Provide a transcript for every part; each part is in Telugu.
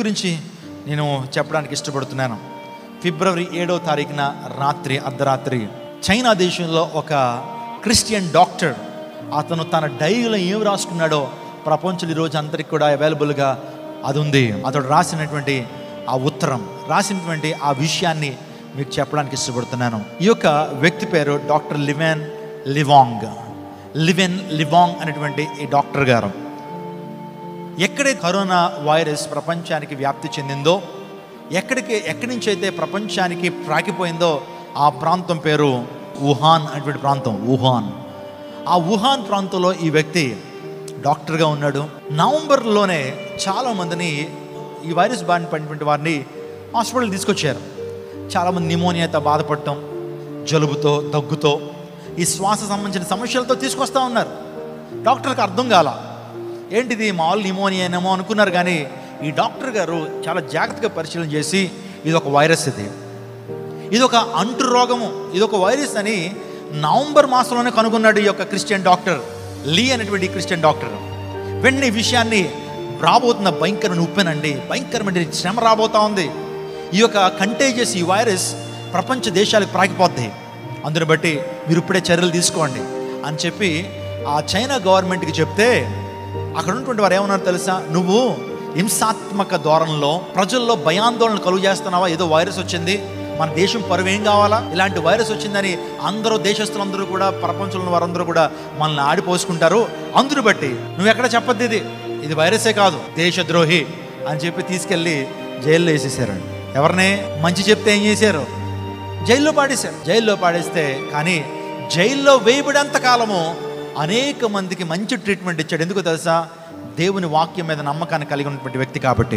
గురించి నేను చెప్పడానికి ఇష్టపడుతున్నాను ఫిబ్రవరి ఏడవ తారీఖున రాత్రి అర్ధరాత్రి చైనా దేశంలో ఒక క్రిస్టియన్ డాక్టర్ అతను తన డైరీలో ఏం రాసుకున్నాడో ప్రపంచంలో ఈరోజు అందరికి కూడా అవైలబుల్గా అది ఉంది అతడు రాసినటువంటి ఆ ఉత్తరం రాసినటువంటి ఆ విషయాన్ని మీకు చెప్పడానికి ఇష్టపడుతున్నాను ఈ యొక్క వ్యక్తి పేరు డాక్టర్ లివెన్ లివాంగ్ లివెన్ లివాంగ్ అనేటువంటి ఈ డాక్టర్ గారు ఎక్కడైతే కరోనా వైరస్ ప్రపంచానికి వ్యాప్తి చెందిందో ఎక్కడికి ఎక్కడి నుంచి అయితే ప్రపంచానికి ప్రాకిపోయిందో ఆ ప్రాంతం పేరు వుహాన్ అనేటువంటి ప్రాంతం వుహాన్ ఆ వుహాన్ ప్రాంతంలో ఈ వ్యక్తి డాక్టర్గా ఉన్నాడు నవంబర్లోనే చాలామందిని ఈ వైరస్ బారిన పడినటువంటి వారిని హాస్పిటల్ తీసుకొచ్చారు చాలామంది నిమోనియాతో బాధపడటం జలుబుతో దగ్గుతో ఈ శ్వాస సంబంధించిన సమస్యలతో తీసుకొస్తా ఉన్నారు డాక్టర్కి అర్థం కాల ఏంటిది మామూలు నిమోనియా ఏమో అనుకున్నారు కానీ ఈ డాక్టర్ గారు చాలా జాగ్రత్తగా పరిశీలన చేసి ఇది ఒక వైరస్ ఇది ఇది ఒక అంటు రోగము ఇది ఒక వైరస్ అని నవంబర్ మాసంలోనే కనుగొన్నాడు ఈ యొక్క క్రిస్టియన్ డాక్టర్ లీ అనేటువంటి ఈ క్రిస్టియన్ డాక్టర్ వెంటనే ఈ విషయాన్ని రాబోతున్న భయంకరమైన ఉప్పెనండి భయంకరమైన శ్రమ రాబోతా ఉంది ఈ యొక్క కంటేజియస్ ఈ వైరస్ ప్రపంచ దేశాలకు ప్రాకిపోద్ది అందుని బట్టి మీరు ఇప్పుడే చర్యలు తీసుకోండి అని చెప్పి ఆ చైనా గవర్నమెంట్కి చెప్తే అక్కడ ఉన్నటువంటి వారు ఏమన్నారు తెలుసా నువ్వు హింసాత్మక ధోరణిలో ప్రజల్లో భయాందోళన కలుగు చేస్తున్నావా ఏదో వైరస్ వచ్చింది మన దేశం పరువు ఏం కావాలా ఇలాంటి వైరస్ వచ్చిందని అందరూ దేశస్తులందరూ కూడా ప్రపంచంలో వారందరూ కూడా మనల్ని ఆడిపోసుకుంటారు అందును బట్టి నువ్వు ఎక్కడ చెప్పద్దు ఇది ఇది వైరసే కాదు దేశద్రోహి అని చెప్పి తీసుకెళ్ళి జైల్లో వేసేసారండి ఎవరిని మంచి చెప్తే ఏం చేశారు జైల్లో పాడేశారు జైల్లో పాడేస్తే కానీ జైల్లో వేయబడేంత కాలము అనేక మందికి మంచి ట్రీట్మెంట్ ఇచ్చాడు ఎందుకు తెలుసా దేవుని వాక్యం మీద నమ్మకాన్ని కలిగి ఉన్నటువంటి వ్యక్తి కాబట్టి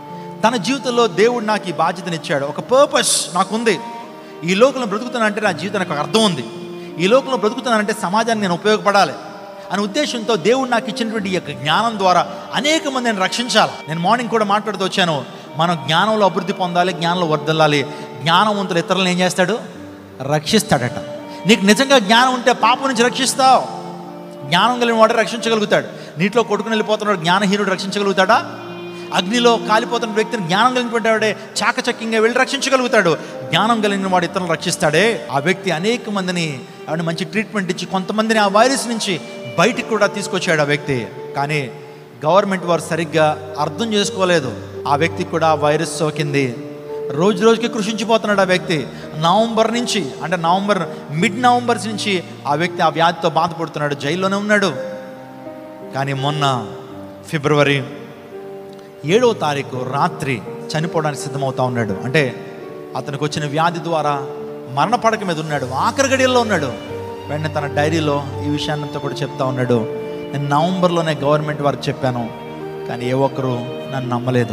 తన జీవితంలో దేవుడు నాకు ఈ బాధ్యతనిచ్చాడు ఒక పర్పస్ నాకుంది ఈ లోకంలో బ్రతుకుతానంటే నా జీవితం నాకు ఒక అర్థం ఉంది ఈ లోకంలో బ్రతుకుతానంటే సమాజానికి నేను ఉపయోగపడాలి అనే ఉద్దేశంతో దేవుడు నాకు ఇచ్చినటువంటి ఈ యొక్క జ్ఞానం ద్వారా అనేక మంది నేను రక్షించాలి నేను మార్నింగ్ కూడా మాట్లాడుతూ వచ్చాను మనం జ్ఞానంలో అభివృద్ధి పొందాలి జ్ఞానంలో వర్దలాలి జ్ఞానవంతులు ఇతరులను ఏం చేస్తాడు రక్షిస్తాడట నీకు నిజంగా జ్ఞానం ఉంటే పాపం నుంచి రక్షిస్తావు జ్ఞానం కలిగిన వాడు రక్షించగలుగుతాడు నీటిలో కొట్టుకుని వెళ్ళిపోతున్నాడు జ్ఞానహీనుడు రక్షించగలుగుతాడా అగ్నిలో కాలిపోతున్న వ్యక్తిని జ్ఞానం కలిగినటువంటి వాడే చాకచక్యంగా వెళ్ళి రక్షించగలుగుతాడు జ్ఞానం కలిగిన వాడు ఇతరులను రక్షిస్తాడే ఆ వ్యక్తి అనేక మందిని ఆవిడ మంచి ట్రీట్మెంట్ ఇచ్చి కొంతమందిని ఆ వైరస్ నుంచి బయటికి కూడా తీసుకొచ్చాడు ఆ వ్యక్తి కానీ గవర్నమెంట్ వారు సరిగ్గా అర్థం చేసుకోలేదు ఆ వ్యక్తికి కూడా ఆ వైరస్ సోకింది రోజు రోజుకి కృషించిపోతున్నాడు ఆ వ్యక్తి నవంబర్ నుంచి అంటే నవంబర్ మిడ్ నవంబర్ నుంచి ఆ వ్యక్తి ఆ వ్యాధితో బాధపడుతున్నాడు జైల్లోనే ఉన్నాడు కానీ మొన్న ఫిబ్రవరి ఏడవ తారీఖు రాత్రి చనిపోవడానికి సిద్ధమవుతా ఉన్నాడు అంటే అతనికి వచ్చిన వ్యాధి ద్వారా మరణ పడక మీద ఉన్నాడు ఆఖరి గడియల్లో ఉన్నాడు వెంటనే తన డైరీలో ఈ విషయాన్నంతా కూడా చెప్తా ఉన్నాడు నేను నవంబర్లోనే గవర్నమెంట్ వారికి చెప్పాను కానీ ఏ ఒక్కరు నన్ను నమ్మలేదు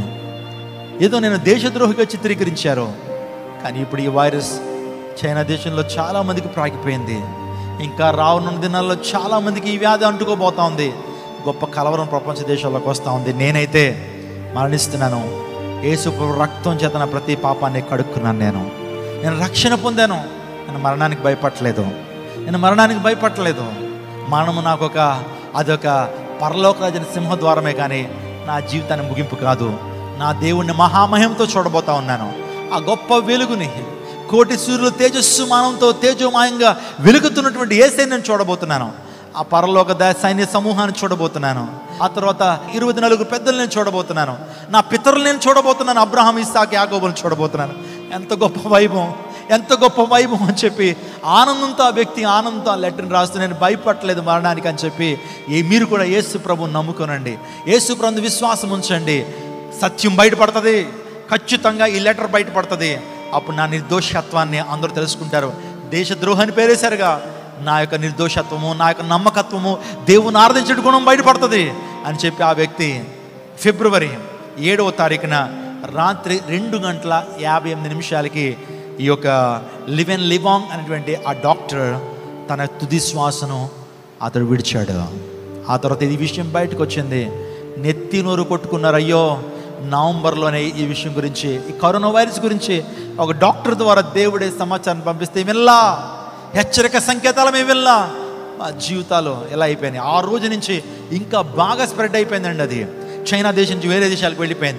ఏదో నేను దేశద్రోహిగా చిత్రీకరించారు కానీ ఇప్పుడు ఈ వైరస్ చైనా దేశంలో చాలా మందికి ప్రాకిపోయింది ఇంకా రానున్న దినాల్లో చాలా మందికి ఈ వ్యాధి అంటుకోబోతా ఉంది గొప్ప కలవరం ప్రపంచ దేశాల్లోకి వస్తూ ఉంది నేనైతే మరణిస్తున్నాను యేసు ప్రభు రక్తం చేత నా ప్రతి పాపాన్ని కడుక్కున్నాను నేను నేను రక్షణ పొందాను నేను మరణానికి భయపడలేదు నేను మరణానికి భయపడలేదు మరణము నాకు ఒక అదొక పరలోకరాజన సింహద్వారమే కానీ నా జీవితాన్ని ముగింపు కాదు నా దేవుణ్ణి మహామహంతో చూడబోతా ఉన్నాను ఆ గొప్ప వెలుగుని కోటి సూర్యులు తేజస్సు మానంతో తేజోమాయంగా వెలుగుతున్నటువంటి ఏసై నేను చూడబోతున్నాను ఆ పరలోక ద సైన్య సమూహాన్ని చూడబోతున్నాను ఆ తర్వాత ఇరవై నలుగురు పెద్దలు నేను చూడబోతున్నాను నా పితరులు నేను చూడబోతున్నాను అబ్రహాం ఇస్సాక్ యాకోబులను చూడబోతున్నాను ఎంత గొప్ప వైభవం ఎంత గొప్ప వైభవం అని చెప్పి ఆనందంతో ఆ వ్యక్తి ఆనందంతో ఆ లెటర్ని రాస్తూ నేను భయపడలేదు మరణానికి అని చెప్పి ఏ మీరు కూడా యేసు ప్రభుని నమ్ముకోనండి యేసు ప్రభు విశ్వాసం ఉంచండి సత్యం బయటపడుతుంది ఖచ్చితంగా ఈ లెటర్ బయటపడుతుంది అప్పుడు నా నిర్దోషత్వాన్ని అందరూ తెలుసుకుంటారు దేశద్రోహాన్ని పేరేశారుగా నా యొక్క నిర్దోషత్వము నా యొక్క నమ్మకత్వము దేవుని ఆరాధించడం గుణం బయటపడుతుంది అని చెప్పి ఆ వ్యక్తి ఫిబ్రవరి ఏడవ తారీఖున రాత్రి రెండు గంటల యాభై ఎనిమిది నిమిషాలకి ఈ యొక్క లివెన్ లివాంగ్ అనేటువంటి ఆ డాక్టర్ తన తుది శ్వాసను అతడు విడిచాడు ఆ తర్వాత ఈ విషయం బయటకు వచ్చింది నెత్తి నోరు కొట్టుకున్నారు అయ్యో నవంబర్లోనే ఈ విషయం గురించి ఈ కరోనా వైరస్ గురించి ఒక డాక్టర్ ద్వారా దేవుడే సమాచారం పంపిస్తే వెళ్ళా హెచ్చరిక సంకేతాలు మేము వెళ్ళా మా జీవితాలు ఎలా అయిపోయినాయి ఆ రోజు నుంచి ఇంకా బాగా స్ప్రెడ్ అయిపోయిందండి అది చైనా దేశం నుంచి వేరే దేశాలకు వెళ్ళిపోయింది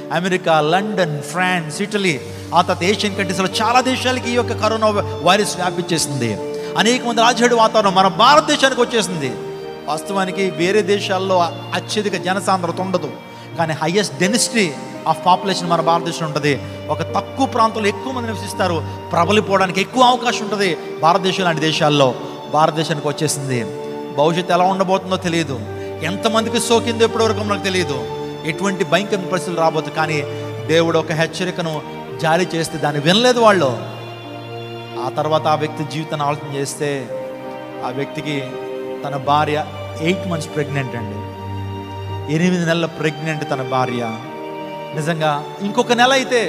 అమెరికా లండన్ ఫ్రాన్స్ ఇటలీ ఆ తర్వాత ఏషియన్ కంట్రీస్లో చాలా దేశాలకి ఈ యొక్క కరోనా వైరస్ వ్యాపించేసింది అనేక మంది రాజ్యాడు వాతావరణం మన భారతదేశానికి వచ్చేసింది వాస్తవానికి వేరే దేశాల్లో అత్యధిక జనసాంద్రత ఉండదు కానీ హయ్యెస్ట్ డెన్సిటీ ఆఫ్ పాపులేషన్ మన భారతదేశం ఉంటుంది ఒక తక్కువ ప్రాంతంలో ఎక్కువ మంది నివసిస్తారు ప్రబలిపోవడానికి ఎక్కువ అవకాశం ఉంటుంది భారతదేశం లాంటి దేశాల్లో భారతదేశానికి వచ్చేసింది భవిష్యత్తు ఎలా ఉండబోతుందో తెలియదు ఎంతమందికి సోకిందో ఇప్పటివరకు మనకు తెలియదు ఎటువంటి భయంకర పరిస్థితులు రాబోతుంది కానీ దేవుడు ఒక హెచ్చరికను జారీ చేస్తే దాన్ని వినలేదు వాళ్ళు ఆ తర్వాత ఆ వ్యక్తి జీవితాన్ని ఆలోచన చేస్తే ఆ వ్యక్తికి తన భార్య ఎయిట్ మంత్స్ ప్రెగ్నెంట్ అండి ఎనిమిది నెలల ప్రెగ్నెంట్ తన భార్య నిజంగా ఇంకొక నెల అయితే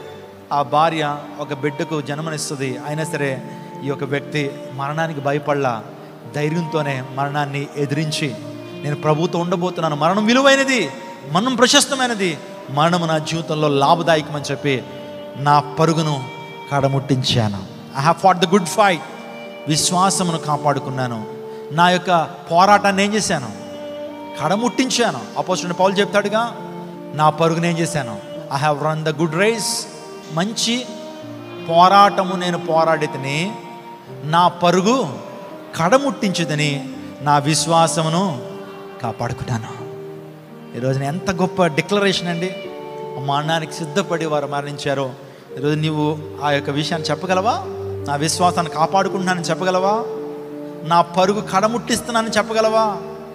ఆ భార్య ఒక బిడ్డకు జన్మనిస్తుంది అయినా సరే ఈ యొక్క వ్యక్తి మరణానికి భయపడలా ధైర్యంతోనే మరణాన్ని ఎదిరించి నేను ప్రభుతో ఉండబోతున్నాను మరణం విలువైనది మరణం ప్రశస్తమైనది మరణము నా జీవితంలో లాభదాయకమని చెప్పి నా పరుగును కడముట్టించాను I have fought the good fight విశ్వాసమును కాపాడుకున్నాను నా యొక్క పోరాటాన్ని ఏం చేశాను కడముట్టించాను అపోజిట్ పౌలు చెప్తాడుగా నా పరుగును ఏం చేశాను I have run the good race మంచి పోరాటము నేను పోరాడితని నా పరుగు కడముట్టించుదని నా విశ్వాసమును కాపాడుకున్నాను ఈరోజు ఎంత గొప్ప డిక్లరేషన్ అండి మరణానికి సిద్ధపడి వారు మరణించారో ఈరోజు నీవు ఆ యొక్క విషయాన్ని చెప్పగలవా నా విశ్వాసాన్ని కాపాడుకుంటున్నానని చెప్పగలవా నా పరుగు కడముట్టిస్తున్నానని చెప్పగలవా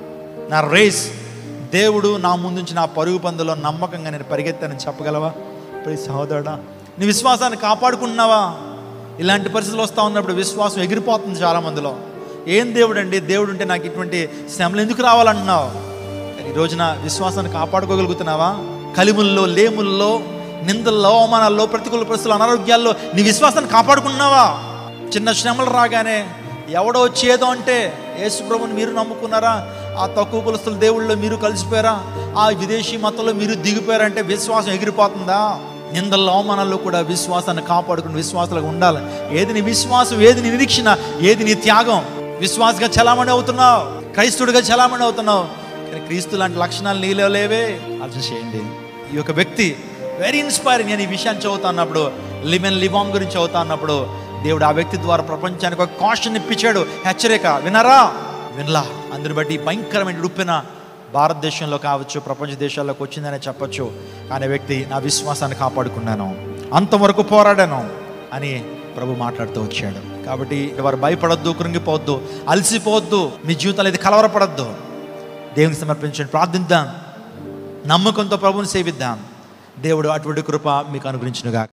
నా రేస్ దేవుడు నా ముందుంచి నా పరుగు పందులో నమ్మకంగా నేను పరిగెత్తానని చెప్పగలవా ప్రియ సహోదరుడా నీ విశ్వాసాన్ని కాపాడుకుంటున్నావా ఇలాంటి పరిస్థితులు వస్తూ ఉన్నప్పుడు విశ్వాసం ఎగిరిపోతుంది చాలా మందిలో ఏం దేవుడు అండి దేవుడు ఉంటే నాకు ఇటువంటి శ్రమలు ఎందుకు రావాలంటున్నావు కానీ ఈ రోజున విశ్వాసాన్ని కాపాడుకోగలుగుతున్నావా కలిముల్లో లేముల్లో నిందల్లో అవమానాల్లో ప్రతికూల పరిస్థితులు అనారోగ్యాల్లో నీ విశ్వాసాన్ని కాపాడుకున్నావా చిన్న శ్రమలు రాగానే ఎవడో చేదో అంటే యేసుప్రభుని మీరు నమ్ముకున్నారా ఆ తక్కువ కులస్తుల దేవుళ్ళు మీరు కలిసిపోయారా ఆ విదేశీ మతంలో మీరు దిగిపోయారంటే విశ్వాసం ఎగిరిపోతుందా నిందల్లో అవమానాల్లో కూడా విశ్వాసాన్ని కాపాడుకుని విశ్వాసాలుగా ఉండాలి ఏది నీ విశ్వాసం ఏది నీ నిరీక్షణ ఏది నీ త్యాగం విశ్వాసగా చలామణి అవుతున్నావు క్రైస్తుడిగా చలామణి అవుతున్నావు కానీ క్రీస్తు లాంటి లక్షణాలు నీలో లేవే అర్థం చేయండి ఈ యొక్క వ్యక్తి వెరీ ఇన్స్పైరింగ్ నేను ఈ విషయాన్ని చదువుతా అన్నప్పుడు లిమెన్ లివామ్ గురించి చదువుతా అన్నప్పుడు దేవుడు ఆ వ్యక్తి ద్వారా ప్రపంచానికి ఒక కాషన్ ఇప్పించాడు హెచ్చరిక వినరా వినలా అందుని బట్టి ఈ భయంకరమైన ఉప్పిన భారతదేశంలో కావచ్చు ప్రపంచ దేశాల్లోకి వచ్చిందనే చెప్పొచ్చు కానీ ఆ వ్యక్తి నా విశ్వాసాన్ని కాపాడుకున్నాను అంతవరకు పోరాడాను అని ప్రభు మాట్లాడుతూ వచ్చాడు కాబట్టి వారు భయపడొద్దు కృంగిపోవద్దు అలసిపోవద్దు మీ జీవితంలో ఇది కలవరపడద్దు దేవునికి సమర్పించండి ప్రార్థిద్దాం నమ్మకంతో ప్రభుని సేవిద్దాం దేవుడు అటువంటి కృప మీకు అనుగ్రహించునుగా